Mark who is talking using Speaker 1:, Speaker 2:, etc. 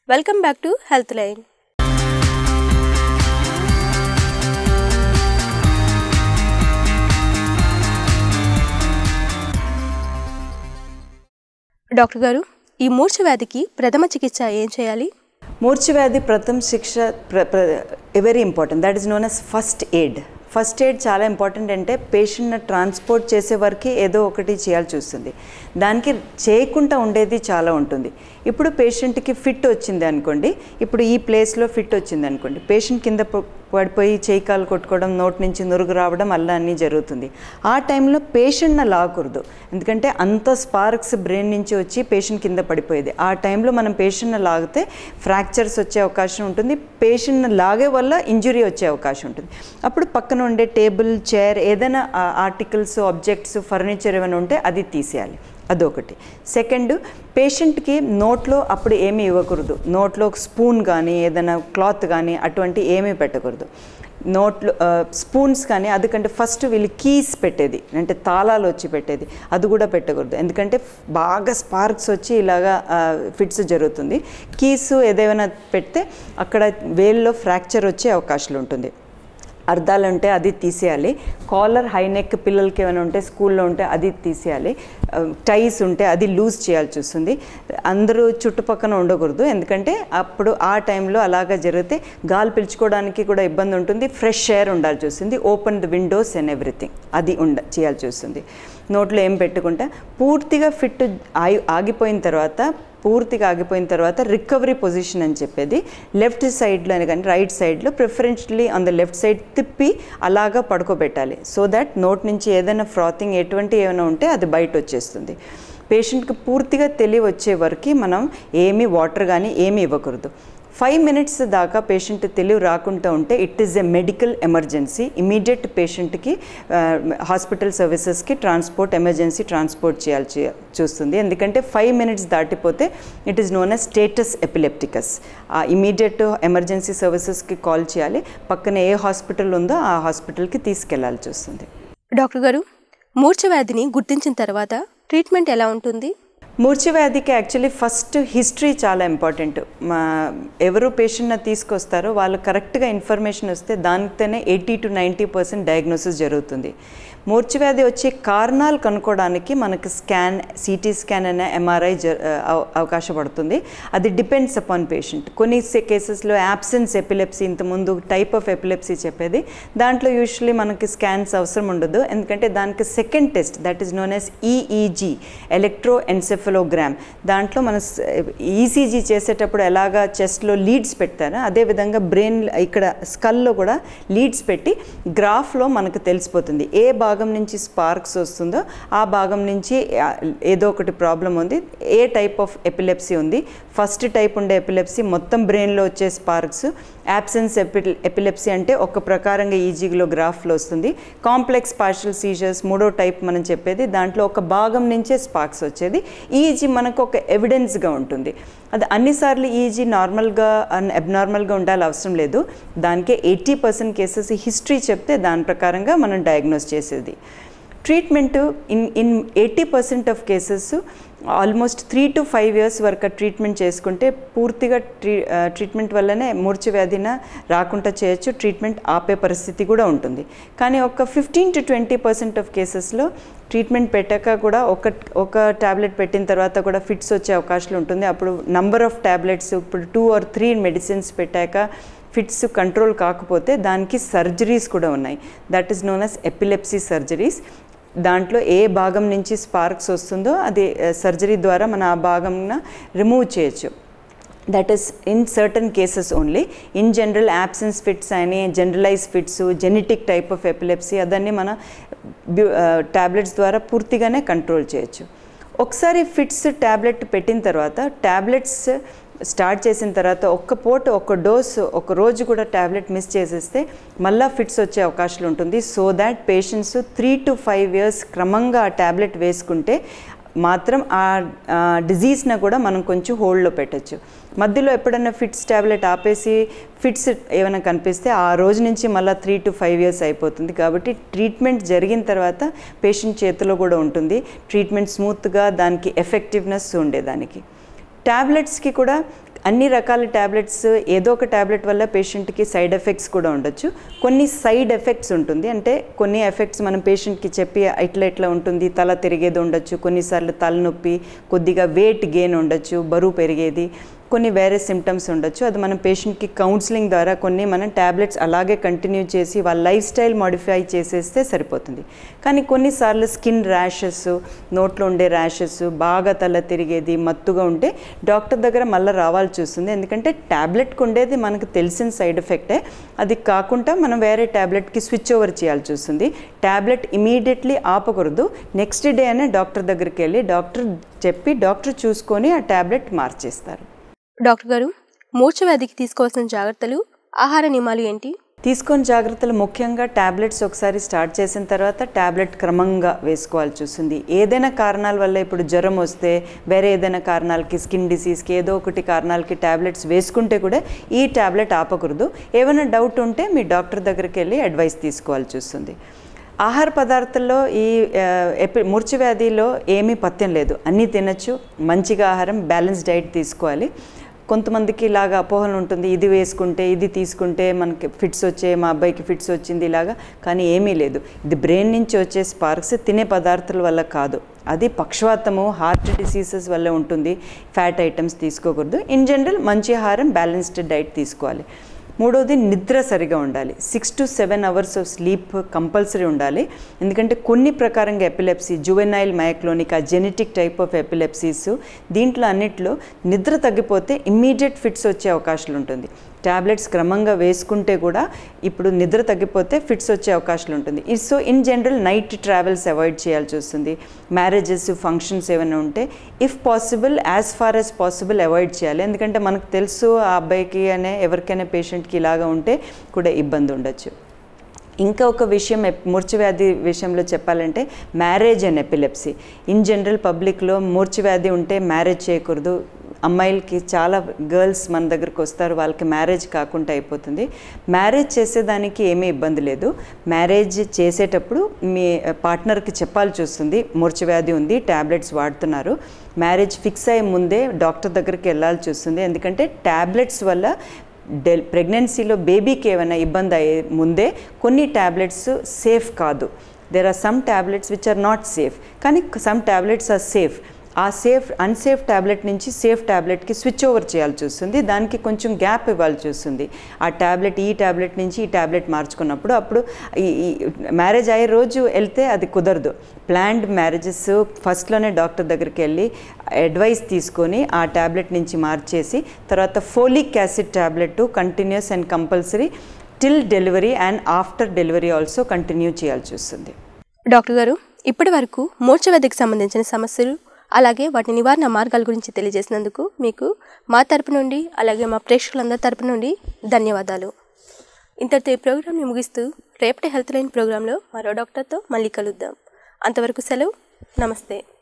Speaker 1: welcome back to health line doctor గారు ఈ మూర్ఛ వ్యాధికి ప్రథమ చికిత్స ఏం చేయాలి
Speaker 2: మూర్ఛవ్యాధి ప్రథమ శిక్ష very important that is known as first aid first aid చాలా ఇంపార్టెంట్ అంటే పేషెంట్ని ట్రాన్స్పోర్ట్ చేసే వరకు ఏదో ఒకటి చేయాల్సి వస్తుంది దానికి చేయకుండా ఉండేది చాలా ఉంటుంది ఇప్పుడు పేషెంట్కి ఫిట్ వచ్చింది అనుకోండి ఇప్పుడు ఈ ప్లేస్లో ఫిట్ వచ్చింది అనుకోండి పేషెంట్ కింద ప- పడిపోయి చేయి కాలు కొట్టుకోవడం నోటి నుంచి నురుగు రావడం అలా అన్నీ జరుగుతుంది ఆ టైంలో పేషెంట్ని లాగకూడదు ఎందుకంటే అంత స్పార్క్స్ బ్రెయిన్ నుంచి వచ్చి పేషెంట్ కింద పడిపోయేది ఆ టైంలో మనం పేషెంట్ని లాగితే ఫ్రాక్చర్స్ వచ్చే అవకాశం ఉంటుంది పేషెంట్ని లాగే వల్ల ఇంజురీ వచ్చే అవకాశం ఉంటుంది అప్పుడు పక్కన ఉండే టేబుల్ చైర్ ఏదైనా ఆర్టికల్స్ ఆబ్జెక్ట్స్ ఫర్నిచర్ ఏమైనా ఉంటే అది తీసేయాలి అదొకటి సెకండ్ పేషెంట్కి నోట్లో అప్పుడు ఏమీ ఇవ్వకూడదు నోట్లో ఒక స్పూన్ కానీ ఏదైనా క్లాత్ కానీ అటువంటి ఏమీ పెట్టకూడదు నోట్లో స్పూన్స్ కానీ అందుకంటే ఫస్ట్ వీళ్ళు కీస్ పెట్టేది అంటే తాళాలు వచ్చి పెట్టేది అది కూడా పెట్టకూడదు ఎందుకంటే బాగా స్పార్క్స్ వచ్చి ఇలాగా ఫిట్స్ జరుగుతుంది కీస్ ఏదైనా పెడితే అక్కడ వేల్లో ఫ్రాక్చర్ వచ్చే అవకాశాలు ఉంటుంది అర్థాలు ఉంటే అది తీసేయాలి కాలర్ హై నెక్ పిల్లలకి ఏమైనా ఉంటే స్కూల్లో ఉంటే అది తీసేయాలి టైస్ ఉంటే అది లూజ్ చేయాల్సి వస్తుంది అందరూ చుట్టుపక్కన ఉండకూడదు ఎందుకంటే అప్పుడు ఆ టైంలో అలాగా జరిగితే గాలి పీల్చుకోవడానికి కూడా ఇబ్బంది ఉంటుంది ఫ్రెష్ ఎయిర్ ఉండాల్సి వస్తుంది open the windows and everything అది ఉండ చేయాల్సి వస్తుంది నోట్లో ఏం పెట్టుకుంటే పూర్తిగా ఫిట్ ఆగి ఆగిపోయిన తర్వాత పూర్తిగా ఆగిపోయిన తర్వాత రికవరీ పొజిషన్ అని చెప్పేది లెఫ్ట్ సైడ్లో కానీ రైట్ సైడ్లో preferentially on the left side తిప్పి అలాగా పడుకోబెట్టాలి సో దట్ నోట్ నుంచి ఏదైనా ఫ్రాతింగ్ ఎటువంటి ఏమైనా ఉంటే అది బయట వచ్చేస్తుంది పేషెంట్కి పూర్తిగా తెలివి వచ్చే వరకు మనం ఏమీ వాటర్ కానీ ఏమీ ఇవ్వకూడదు ఫైవ్ మినిట్స్ దాకా పేషెంట్ తెలివి రాకుండా ఉంటే it is a medical emergency immediate పేషెంట్కి హాస్పిటల్ సర్వీసెస్కి ట్రాన్స్పోర్ట్ ఎమర్జెన్సీ ట్రాన్స్పోర్ట్ చేయాల్సి చూస్తుంది ఎందుకంటే ఫైవ్ మినిట్స్ దాటిపోతే it is known as status epilepticus uh immediate emergency సర్వీసెస్కి కాల్ చేయాలి పక్కన ఏ హాస్పిటల్ ఉందో ఆ హాస్పిటల్కి తీసుకెళ్లాల్సి వస్తుంది
Speaker 1: డాక్టర్ గారు మూర్ఛ వ్యాధిని గుర్తించిన తర్వాత ట్రీట్మెంట్ ఎలా ఉంటుంది
Speaker 2: మూర్ఛవ్యాధికి యాక్చువల్లీ ఫస్ట్ హిస్టరీ చాలా ఇంపార్టెంట్ మా ఎవరు పేషెంట్ని తీసుకొస్తారో వాళ్ళు కరెక్ట్గా ఇన్ఫర్మేషన్ వస్తే దానితోనే eighty to ninety percent diagnosis జరుగుతుంది మూర్ఛవ్యాధి వచ్చే కారణాలు కనుక్కోవడానికి మనకు స్కాన్ సిటీ స్కాన్ అనే ఎంఆర్ఐ జ అవ- అవకాశం పడుతుంది అది డిపెండ్స్ అపాన్ పేషెంట్ కొన్ని కేసెస్లో యాబ్సెన్స్ ఎపిలెప్సీ ఇంతకుముందు టైప్ ఆఫ్ ఎపిలెప్సీ చెప్పేది దాంట్లో యూజువలీ మనకి స్కాన్స్ అవసరం ఉండదు ఎందుకంటే దానికి second test that is known as EEG electroencephalogram దాంట్లో మన ఈసీజీ చేసేటప్పుడు ఎలాగా చెస్ట్లో లీడ్స్ పెడతారో అదేవిధంగా బ్రెయిన్ ఇక్కడ స్కల్లో కూడా లీడ్స్ పెట్టి గ్రాఫ్లో మనకు తెలిసిపోతుంది ఏ భాగం నుంచి స్పార్క్స్ వస్తుందో ఆ భాగం నుంచి ఆ, ఏదో ఒకటి ప్రాబ్లం ఉంది ఏ టైప్ ఆఫ్ ఎపిలెప్సీ ఉంది ఫస్ట్ టైప్ ఉండే ఎపిలెప్సీ మొత్తం బ్రెయిన్లో వచ్చే స్పార్క్స్ యాబ్సెన్స్ ఎపి ఎపిలెప్సీ అంటే ఒక ప్రకారంగా ఈజీలో గ్రాఫ్లో వస్తుంది కాంప్లెక్స్ పార్షల్ సీజర్స్ మూడో టైప్ మనం చెప్పేది దాంట్లో ఒక భాగం నుంచే స్పార్క్స్ వచ్చేది ఈజీ మనకు ఒక ఎవిడెన్స్గా ఉంటుంది అది అన్నిసార్లు ఈజీ నార్మల్గా అన్ అబ్నార్మల్గా ఉండాలి అవసరం లేదు దానికే ఎయిటీ పర్సెంట్ కేసెస్ హిస్టరీ చెప్తే దాని ప్రకారంగా మనం డయాగ్నోస్ చేసేది treatment in in eighty percent of cases almost three to five years వరకు ట్రీట్మెంట్ చేసుకుంటే పూర్తిగా ట్రీ ట్రీట్మెంట్ వల్లనే మూర్ఛ వ్యాధిన రాకుండా చేయొచ్చు ట్రీట్మెంట్ ఆపే పరిస్థితి కూడా ఉంటుంది కానీ ఒక fifteen to twenty percent of కేసెస్లో ట్రీట్మెంట్ పెట్టాక కూడా ఒక ఒక ట్యాబ్లెట్ పెట్టిన తర్వాత కూడా ఫిట్స్ వచ్చే అవకాశాలు ఉంటుంది అప్పుడు నంబర్ ఆఫ్ ట్యాబ్లెట్స్ ఇప్పుడు టూ ఆర్ త్రీ మెడిసిన్స్ పెట్టాక ఫిట్స్ కంట్రోల్ కాకపోతే దానికి సర్జరీస్ కూడా ఉన్నాయి that is known as epilepsy surgeries దాంట్లో ఏ భాగం నుంచి స్పార్క్స్ వస్తుందో అది సర్జరీ ద్వారా మన ఆ భాగంన రిమూవ్ చేయొచ్చు that is in certain cases only in general absence fits అని generalize fits genetic type of epilepsy అదన్నీ మన ట్యాబ్లెట్స్ ద్వారా పూర్తిగానే కంట్రోల్ చేయొచ్చు ఒకసారి ఫిట్స్ ట్యాబ్లెట్ పెట్టిన తర్వాత ట్యాబ్లెట్స్ స్టార్ట్ చేసిన తర్వాత ఒక్క పూట ఒక డోస్ ఒక రోజు కూడా ట్యాబ్లెట్ మిస్ చేసేస్తే మళ్ళీ ఫిట్స్ వచ్చే అవకాశాలు ఉంటుంది so that patients three to five years క్రమంగా ఆ ట్యాబ్లెట్ వేసుకుంటే మాత్రం ఆ డిజీజ్ని కూడా మనం కొంచెం హోల్డ్లో పెట్టచ్చు మధ్యలో ఎప్పుడైనా ఫిట్స్ ట్యాబ్లెట్ ఆపేసి ఫిట్స్ ఏమైనా కనిపిస్తే ఆ రోజు నుంచి మళ్ళీ త్రీ టు ఫైవ్ ఇయర్స్ అయిపోతుంది కాబట్టి ట్రీట్మెంట్ జరిగిన తర్వాత పేషెంట్ చేతిలో కూడా ఉంటుంది ట్రీట్మెంట్ స్మూత్గా దానికి ఎఫెక్టివ్నెస్ ఉండేదానికి ట్యాబ్లెట్స్కి కూడా అన్ని రకాల ట్యాబ్లెట్స్ ఏదో ఒక ట్యాబ్లెట్ వల్ల పేషెంట్కి సైడ్ ఎఫెక్ట్స్ కూడా ఉండొచ్చు కొన్ని సైడ్ ఎఫెక్ట్స్ ఉంటుంది అంటే కొన్ని ఎఫెక్ట్స్ మనం పేషెంట్కి చెప్పి ఇట్లా ఇట్లా ఉంటుంది తల తిరిగేది ఉండొచ్చు కొన్నిసార్లు తలనొప్పి కొద్దిగా వెయిట్ గెయిన్ ఉండొచ్చు బరువు పెరిగేది కొన్ని వేరే సిమ్టమ్స్ ఉండొచ్చు అది మనం పేషెంట్కి కౌన్సిలింగ్ ద్వారా కొన్ని మనం ట్యాబ్లెట్స్ అలాగే కంటిన్యూ చేసి వాళ్ళ లైఫ్ స్టైల్ మాడిఫై చేసేస్తే సరిపోతుంది కానీ కొన్నిసార్లు స్కిన్ ర్యాషెస్ నోట్లో ఉండే ర్యాషెస్ బాగా తల తిరిగేది మత్తుగా ఉంటే డాక్టర్ దగ్గర మళ్ళీ రావాల్సి వస్తుంది ఎందుకంటే ట్యాబ్లెట్కి ఉండేది మనకు తెలిసిన సైడ్ ఎఫెక్టే అది కాకుండా మనం వేరే ట్యాబ్లెట్కి స్విచ్ ఓవర్ చేయాల్సి వస్తుంది ట్యాబ్లెట్ ఇమీడియట్లీ ఆపకూడదు నెక్స్ట్ డే అనే డాక్టర్ దగ్గరికి వెళ్ళి డాక్టర్ చెప్పి డాక్టర్ చూసుకొని ఆ ట్యాబ్లెట్ మార్చేస్తారు
Speaker 1: డాక్టర్ గారు మూర్ఛ వ్యాధికి తీసుకోవాల్సిన జాగ్రత్తలు ఆహార నియమాలు ఏంటి
Speaker 2: తీసుకొని జాగ్రత్తలు ముఖ్యంగా ట్యాబ్లెట్స్ ఒకసారి స్టార్ట్ చేసిన తర్వాత ట్యాబ్లెట్ క్రమంగా వేసుకోవాల్సి వస్తుంది ఏదైనా కారణాల వల్ల ఇప్పుడు జ్వరం వస్తే వేరే ఏదైనా కారణాలకి స్కిన్ డిసీజ్కి ఏదో ఒకటి కారణాలకి ట్యాబ్లెట్స్ వేసుకుంటే కూడా ఈ ట్యాబ్లెట్ ఆపకూడదు ఏమైనా డౌట్ ఉంటే మీ డాక్టర్ దగ్గరికి వెళ్ళి అడ్వైస్ తీసుకోవాల్సి వస్తుంది ఆహార పదార్థాల్లో ఈ ఆ, ఎపి మూర్ఛ వ్యాధిలో ఏమీ పథ్యం లేదు అన్నీ తినచ్చు మంచిగా ఆహారం బ్యాలెన్స్ డైట్ తీసుకోవాలి కొంతమందికి ఇలాగా అపోహలు ఉంటుంది ఇది వేసుకుంటే ఇది తీసుకుంటే మనకి ఫిట్స్ వచ్చే మా అబ్బాయికి ఫిట్స్ వచ్చింది ఇలాగా కానీ ఏమీ లేదు ఇది బ్రెయిన్ నుంచి వచ్చే స్పార్క్స్ తినే పదార్థాల వల్ల కాదు అది పక్షవాతము హార్ట్ డిసీజెస్ వల్ల ఉంటుంది ఫ్యాట్ ఐటమ్స్ తీసుకోకూడదు ఇన్ జనరల్ మంచి ఆహారం బ్యాలెన్స్డ్ డైట్ తీసుకోవాలి మూడోది నిద్ర సరిగా ఉండాలి six to seven hours of sleep compulsory ఉండాలి ఎందుకంటే కొన్ని ప్రకారంగా ఎపిలెప్సీ జువెనైల్ మయక్లోనిక్ ఆ జెనెటిక్ టైప్ ఆఫ్ ఎపిలెప్సీస్ దీంట్లో అన్నిట్లో నిద్ర తగ్గిపోతే ఇమ్మీడియట్ ఫిట్స్ వచ్చే అవకాశాలు ఉంటుంది ట్యాబ్లెట్స్ క్రమంగా వేసుకుంటే కూడా ఇప్పుడు నిద్ర తగ్గిపోతే ఫిట్స్ వచ్చే అవకాశాలు ఉంటుంది ఈ- so in general night travels avoid చేయాల్సి వస్తుంది మ్యారేజెస్ ఫంక్షన్స్ ఏమైనా ఉంటే if possible as far as possible avoid చేయాలి ఎందుకంటే మనకు తెలుసు ఆ అబ్బాయికి అనే ఎవరికైనా పేషెంట్కి ఇలాగా ఉంటే కూడా ఇబ్బంది ఉండొచ్చు ఇంకా ఒక విషయం ఎప్- మూర్ఛవ్యాధి విషయంలో చెప్పాలంటే marriage and epilepsy in general పబ్లిక్లో మూర్ఛవ్యాధి ఉంటే మ్యారేజ్ చేయకూడదు అమ్మాయిలకి చాలా గర్ల్స్ మన దగ్గరకు వస్తారు వాళ్ళకి మ్యారేజ్ కాకుండా అయిపోతుంది మ్యారేజ్ చేసేదానికి ఏమీ ఇబ్బంది లేదు మ్యారేజ్ చేసేటప్పుడు మీ పార్ట్నర్కి చెప్పాల్సి వస్తుంది మూర్ఛవ్యాధి ఉంది ట్యాబ్లెట్స్ వాడుతున్నారు మ్యారేజ్ ఫిక్స్ అయ్యే ముందే డాక్టర్ దగ్గరికి వెళ్ళాల్సి వస్తుంది ఎందుకంటే ట్యాబ్లెట్స్ వల్ల డెల్ ప్రెగ్నెన్సీలో బేబీకి ఏమైనా ఇబ్బంది అయ్యే ముందే కొన్ని ట్యాబ్లెట్స్ సేఫ్ కాదు there are some tablets which are not safe కానీ some tablets are safe uh safe unsafe tablet నుంచి సేఫ్ ట్యాబ్లెట్కి స్విచ్ ఓవర్ చేయాల్సి వస్తుంది దానికి కొంచెం గ్యాప్ ఇవ్వాల్సి వస్తుంది ఆ ట్యాబ్లెట్ ఈ ట్యాబ్లెట్ నుంచి ఈ ట్యాబ్లెట్ మార్చుకున్నప్పుడు అప్పుడు ఈ మ్యారేజ్ అయ్యే రోజు వెళ్తే అది కుదరదు ప్లాన్డ్ మ్యారేజెస్ ఫస్ట్లోనే డాక్టర్ దగ్గరికి వెళ్ళి అడ్వైస్ తీసుకొని ఆ ట్యాబ్లెట్ నుంచి మార్చేసి తర్వాత folic acid tablet continues and compulsory till delivery and after delivery also continue చేయాల్సి వస్తుంది
Speaker 1: డాక్టర్ గారు ఇప్పటి వరకు మూర్ఛ వ్యాధికి సంబంధించిన సమస్యలు అలాగే వాటి నివారణ మార్గాల గురించి తెలియజేసినందుకు మీకు మా తరపు నుండి అలాగే మా ప్రేక్షకులందరి తరపు నుండి ధన్యవాదాలు ఇంతటితో ఈ ప్రోగ్రామ్ని ముగిస్తూ రేపటి హెల్త్ లైన్ ప్రోగ్రాంలో మరో డాక్టర్తో మళ్ళీ కలుద్దాం అంతవరకు సెలవు నమస్తే